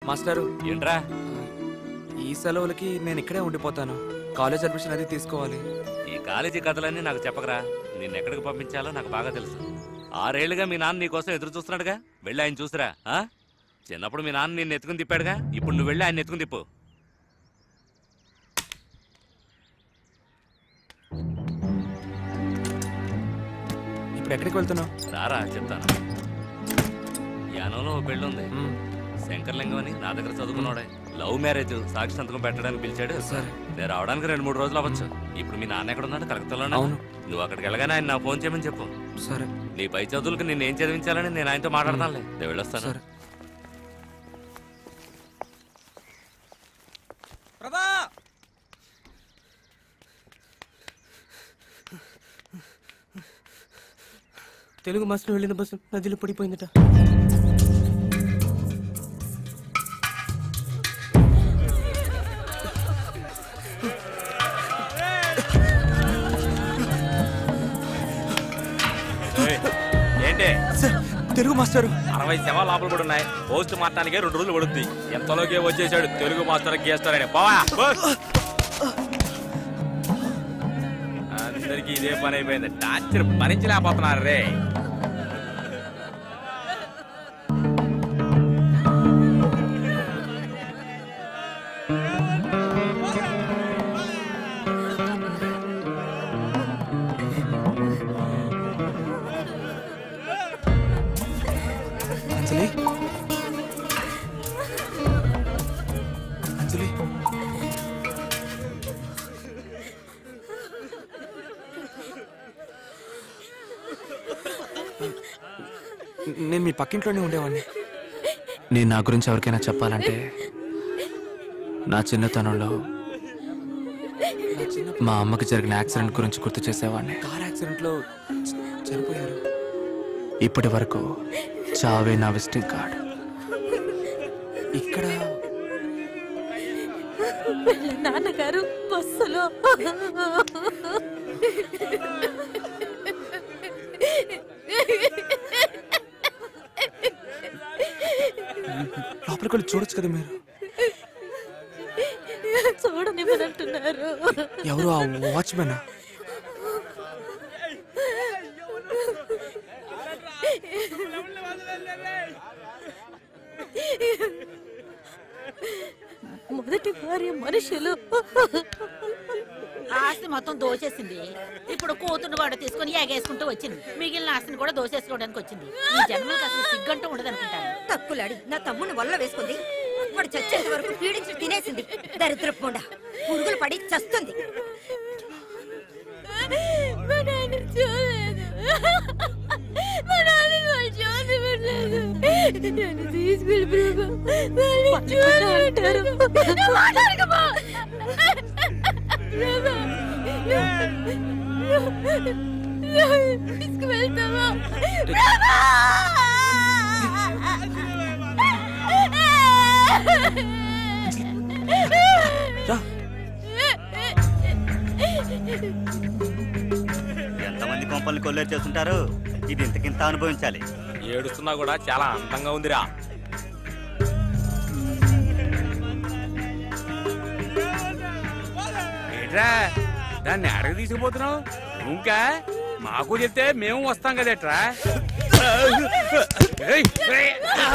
మాస్టారు ఏంట్రా ఈ సెలవులకి నేను ఇక్కడే ఉండిపోతాను కాలేజ్ అడ్మిషన్ అది తీసుకోవాలి ఈ కాలేజీ కథలన్నీ నాకు చెప్పకరా నిన్ను ఎక్కడికి పంపించాలో నాకు బాగా తెలుసు ఆరేళ్లుగా మీ నాన్న నీ కోసం ఎదురు చూస్తున్నాడుగా వెళ్ళి ఆయన చూసిరా ఆ? చిన్నప్పుడు మీ నాన్న నిన్ను ఎత్తుకుని తిప్పాడుగా ఇప్పుడు నువ్వు వెళ్ళి ఆయన ఎత్తుకుని తిప్పు ఇప్పుడు ఎక్కడికి వెళ్తున్నావు రారా చెప్తాను యానంలో ఓ పెళ్ళి ఉంది శంకర్లింగం అని నా దగ్గర చదువుకున్నాడే లవ్ మ్యారేజ్ సాక్షి సంతకం పెట్టడానికి పిలిచాడు సరే. నేను రావడానికి రెండు మూడు రోజులు అవ్వచ్చు ఇప్పుడు మీ నాన్న ఎక్కడ ఉన్నాడు కలకత్తాలో అవును. నువ్వు అక్కడికి వెళ్ళగానే ఆయన నా ఫోన్ చేయమని చెప్పు సరే నీ పై చదువులకు నేను ఏం చదివించాలని నేను ఆయనతో మాట్లాడతానులే నేను వెళ్ళొస్తాను సరే ప్రభా తెలుగు మాస్టర్ వెళ్ళిన బస్సు నదిలో పడిపోయిందట ఏంటి తెలుగు మాస్టారు అరవై శవాలు లోపల కూడా ఉన్నాయి పోస్ట్ మార్టానికే రెండు రోజులు పడుద్ది ఎంతలోకే వచ్చేసాడు తెలుగు మాస్టర్ గీస్తారని పోవా పో. అందరికీ ఇదే పని అయిపోయింది టార్చర్ భరించలేకపోతున్నారు రే అంజలి అంజలి నేను మీ పక్కింట్లోనే ఉండేవాడిని నేను నా గురించి ఎవరికైనా చెప్పాలంటే నా చిన్నతనంలో మా అమ్మకి జరిగిన యాక్సిడెంట్ గురించి గుర్తు చేసేవాడిని కార్ యాక్సిడెంట్లో చనిపోయారు ఇప్పటి వరకు చావే నా విజిటింగ్ కార్డ్ ఇక్కడ వాళ్ళ నాన్నగారు బస్సులో లోపలికి వెళ్ళి చూడొచ్చు కదా మీరు చూడనివ్వనంటున్నారు ఎవరు ఆ వాచ్మెన్ మొదటి భార్య మనుషులు ఆస్తి మొత్తం దోచేసింది ఇప్పుడు కూతురు కూడా తీసుకుని ఎగేసుకుంటూ వచ్చింది మిగిలిన ఆస్తిని కూడా దోసేసుకోవడానికి వచ్చింది ఈ జన్మలకు అసలు సిగ్గంటూ ఉండదు అనుకుంటాను తక్కులాడి నా తమ్ముని వల్ల వేసుకుంది వాడు చచ్చేంత వరకు పీడించి తినేసింది దరిద్రపుండ పురుగులు పడి చస్తుంది మా నాన్న చూడలేదు మా నాన్న వాళ్ళు చూడలేదు నన్ను తీసుకెళ్ళి ప్రభు వాళ్ళు చూడాలంటారు మాట్లాడకమా తీసుకువెళ్తావా ఎంతమంది కొంపల్ని కొల్లేరు చేస్తుంటారు ఇది ఇంతకింత అనుభవించాలి ఏడుస్తున్నా కూడా చాలా అందంగా ఉందిరా ఏట్రా దాన్ని అడగ తీసుకుపోతున్నావు ఇంకా మాకు చెప్తే మేము వస్తాం కదేట్రా ఏయ్, ఏయ్.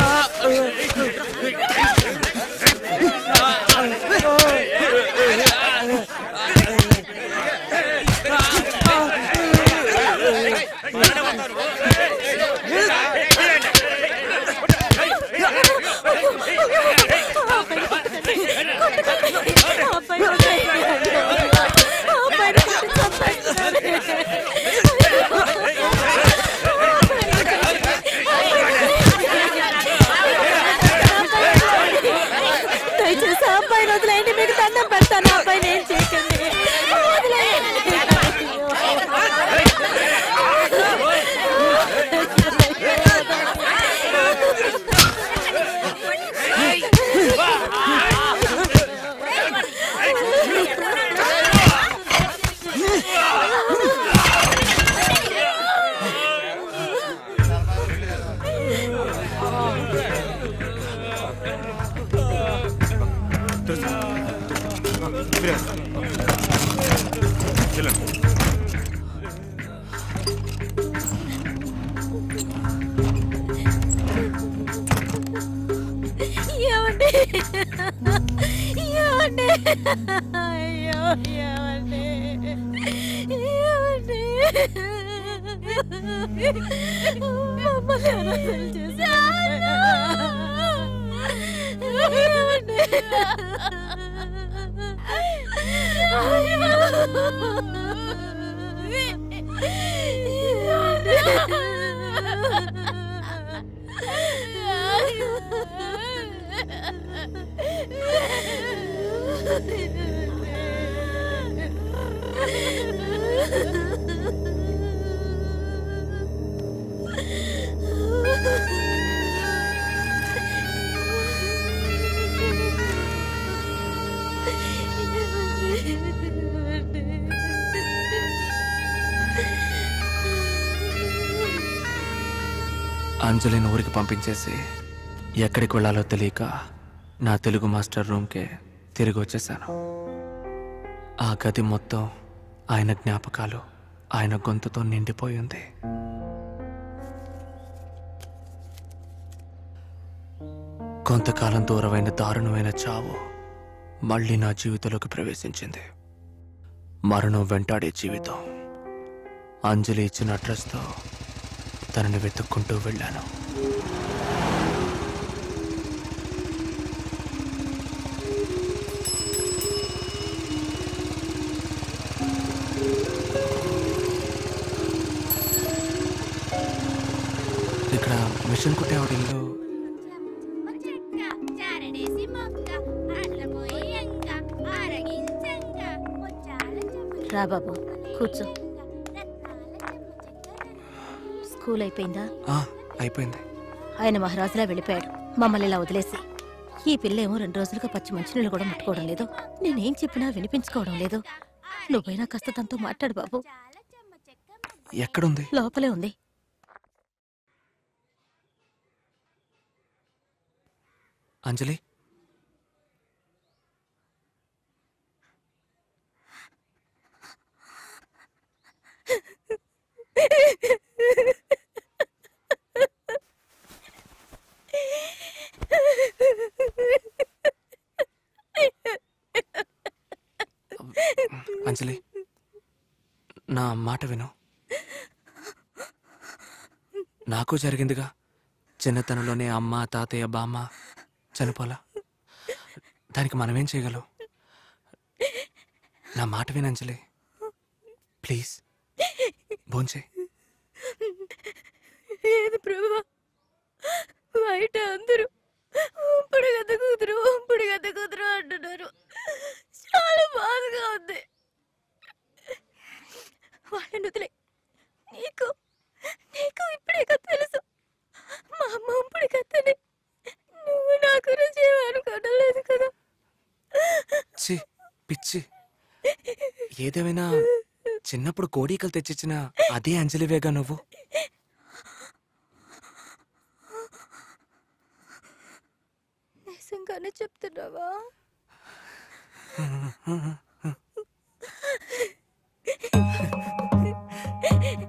దయచేసి ఆ అబ్బాయిని వదిలేయండి మీకు దండం పెడతాను ఆ అబ్బాయిని ఏం చేయకండి ఏమండి ఏమండి అయ్యో ఏమండి ఏమండి మమ్మల్ని అనాథలు చేశారు. ఏమండి? అంజలిని ఊరికి పంపించేసి ఎక్కడికి వెళ్ళాలో తెలియక నా తెలుగు మాస్టర్ రూమ్కే తిరిగి వచ్చేసాను ఆ గది మొత్తం ఆయన జ్ఞాపకాలు ఆయన గొంతుతో నిండిపోయి కొంతకాలం దూరమైన దారుణమైన చావు మళ్ళీ నా జీవితంలోకి ప్రవేశించింది మరణం వెంటాడే జీవితం అంజలి ఇచ్చిన అడ్రస్తో తనని వెతుక్కుంటూ వెళ్ళాను ఇక్కడ మిషన్ కుట్టేవాడి ఇల్లు రా బాబు కూర్చో స్కూల్ అయిపోయిందా ఆ, అయిపోయింది ఆయన మహారాజులా వెళ్ళిపోయాడు మమ్మల్ని ఇలా వదిలేసి ఈ పిల్ల ఏమో రెండు రోజులుగా పచ్చి మంచినీళ్ళు కూడా ముట్టుకోవడం లేదు నేనేం చెప్పినా వినిపించుకోవడం లేదు నువ్వైనా కాస్త తనతో మాట్లాడు బాబు ఎక్కడుంది లోపలే ఉంది అంజలి అంజలి నా మాట విను నాకు జరిగిందిగా చిన్నతనంలోనే అమ్మ తాతయ్య బామ్మ చనిపోలా దానికి మనమేం చేయగలం నా మాట విను అంజలి ప్లీజ్ భోంచే ఏది ప్రభు బయట అందరూ ఉంపుడు గత కూతురు ఉంపుడు గత కూతురు అంటున్నారు చాలా బాధగా ఉంది వాళ్ళని వదిలే నీకు నీకు ఇప్పుడే కదా తెలుసు మా అమ్మ ఉంపుడు కత్తని నువ్వు నా గురించి ఏమనుకోవడం లేదు కదా చి పిచ్చి ఏదేమైనా చిన్నప్పుడు కోడీకలు తెచ్చిచ్చిన అదే అంజలివేగా నువ్వు నిజంగానే చెప్తున్నావా